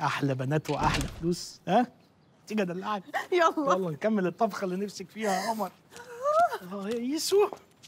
احلى بنات واحلى فلوس ها تيجي ادلعك يلا يلا نكمل الطبخه اللي نفسك فيها يا قمر اه يا يسو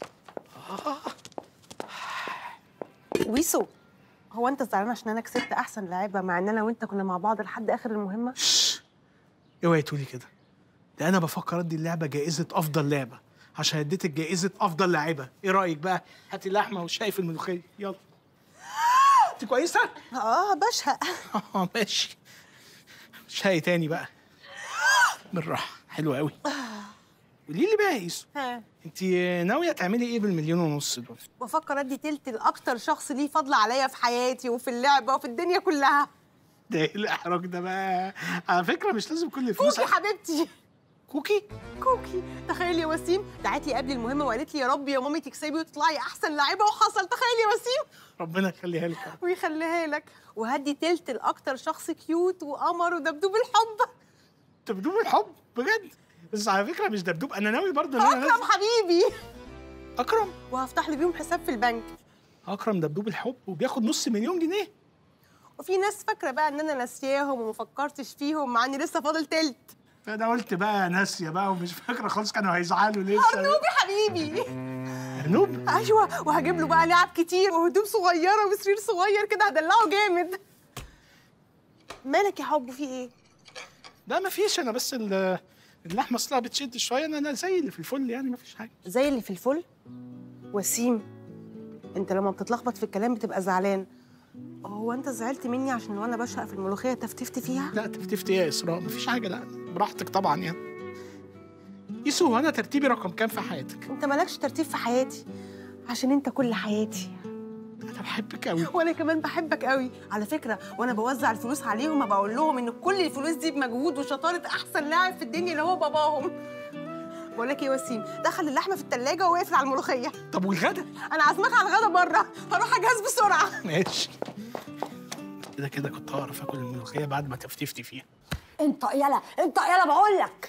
ويسو هو انت زعلان عشان انا كسبت احسن لعيبه مع ان انا وانت كنا مع بعض لحد اخر المهمه اوعي تقولي كده ده انا بفكر ادي اللعبه جائزه افضل لعبه عشان اديتك جائزه افضل لاعبه ايه رايك بقى هاتي لحمه وشاي في الملوخيه يلا انت كويسه اه بشهق اه ماشي شاي تاني بقى بالراحه حلو قوي قولي لي بقى يا يسو ها انت ناويه تعملي ايه بالمليون ونص دول بفكر ادي تلت لاكتر شخص ليه فضل عليا في حياتي وفي اللعبه وفي الدنيا كلها ده ايه الاحراج ده بقى على فكره مش لازم كل الفلوس كوكي حبيبتي كوكي كوكي تخيل يا وسيم دعت لي قبل المهمه وقالت لي يا رب يا مامي تكسبي وتطلعي احسن لاعبه وحصل تخيل يا وسيم ربنا يخليها لك ويخليها لك وهدي تلت لاكتر شخص كيوت وقمر ودبدوب الحب دبدوب الحب بجد بس على فكره مش دبدوب انا ناوي برضه ان انا اكرم حبيبي اكرم وهفتح له بيهم حساب في البنك اكرم دبدوب الحب وبياخد نص مليون جنيه وفي ناس فاكره بقى ان انا ناسياهم وما فكرتش فيهم مع اني لسه فاضل تلت انا قلت بقى ناسيه بقى ومش فاكره خالص كانوا هيزعلوا لسه ارنوبي حبيبي هنوب ايوه وهجيب له بقى لعب كتير وهدوم صغيره وسرير صغير كده هدلعه جامد مالك يا حب في ايه ده ما فيش انا بس ال- اللحمه اصلها بتشد شويه انا انا زي اللي في الفل يعني ما فيش حاجه زي اللي في الفل وسيم انت لما بتتلخبط في الكلام بتبقى زعلان هو انت زعلت مني عشان وانا بشقى في الملوخيه تفتفت فيها لا تفتفتي ايه يا اسراء ما فيش حاجه لا براحتك طبعا يعني يسو هو انا ترتيبي رقم كام في حياتك انت مالكش ترتيب في حياتي عشان انت كل حياتي انا بحبك قوي وانا كمان بحبك قوي على فكره وانا بوزع الفلوس عليهم بقول لهم ان كل الفلوس دي بمجهود وشطاره احسن لاعب في الدنيا اللي هو باباهم بقول لك ايه يا وسيم دخل اللحمه في التلاجة وقفل على الملوخيه طب والغدا انا عازمك على الغدا بره هروح اجهز بسرعه ماشي كده كده كنت هعرف اكل الملوخيه بعد ما تفتفتي فيها انت يلا انت يلا بقول لك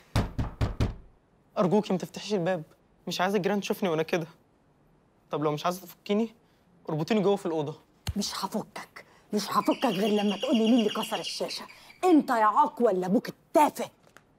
أرجوكي ما تفتحيش الباب مش عايز الجيران تشوفني وأنا كده طب لو مش عايزة تفكيني اربطيني جوه في الأوضة مش هفكك مش هفكك غير لما تقول لي مين اللي كسر الشاشه انت يا عاق ولا ابوك التافه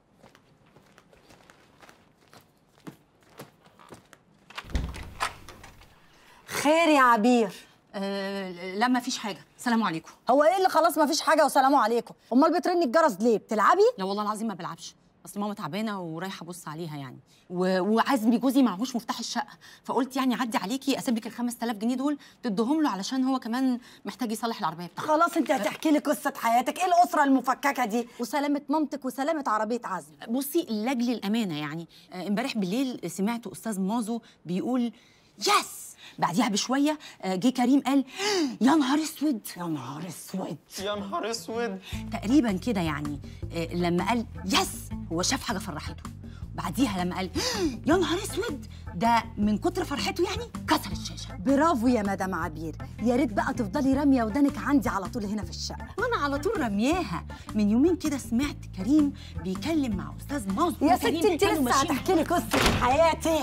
خير يا عبير أه لا ما فيش حاجه سلام عليكم هو ايه اللي خلاص ما فيش حاجه وسلام عليكم امال بترني الجرس ليه بتلعبي لا والله العظيم ما بلعبش اصل ماما تعبانه ورايحه ابص عليها يعني و... وعزمي جوزي معهوش مفتاح الشقه فقلت يعني اعدي عليكي اسيب لك ال 5000 جنيه دول تديهم له علشان هو كمان محتاج يصلح العربيه بتاعته خلاص انت هتحكي لي قصه حياتك ايه الاسره المفككه دي وسلامه مامتك وسلامه عربيه عزم بصي لاجل الامانه يعني آه، امبارح بالليل سمعت استاذ مازو بيقول يس بعديها بشويه آه، جه كريم قال يا نهار اسود يا نهار اسود يا نهار أسود تقريبا كده يعني آه، لما قال يس هو شاف حاجه فرحته بعديها لما قال يا نهار اسود ده من كتر فرحته يعني كسر الشاشه برافو يا مدام عبير يا ريت بقى تفضلي راميه ودانك عندي على طول هنا في الشقه وانا على طول رمياها من يومين كده سمعت كريم بيكلم مع استاذ مازو يا وكريم ستي انت كانوا لسه ماشيين. هتحكي لي قصه حياتي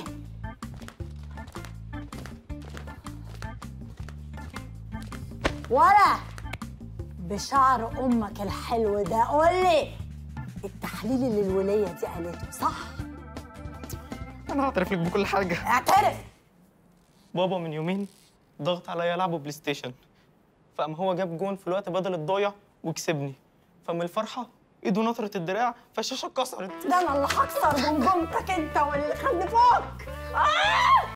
ولا بشعر امك الحلو ده قول لي التحليل اللي الوليه دي قالته صح أنا هعترف لك بكل حاجة اعترف بابا من يومين ضغط عليا يلعبوا بلاي ستيشن فقام هو جاب جون في الوقت بدل الضايع وكسبني فمن الفرحة ايده نطرت الدراع فالشاشة اتكسرت ده انا اللي هكسر جمجمتك انت واللي خلفوك آه!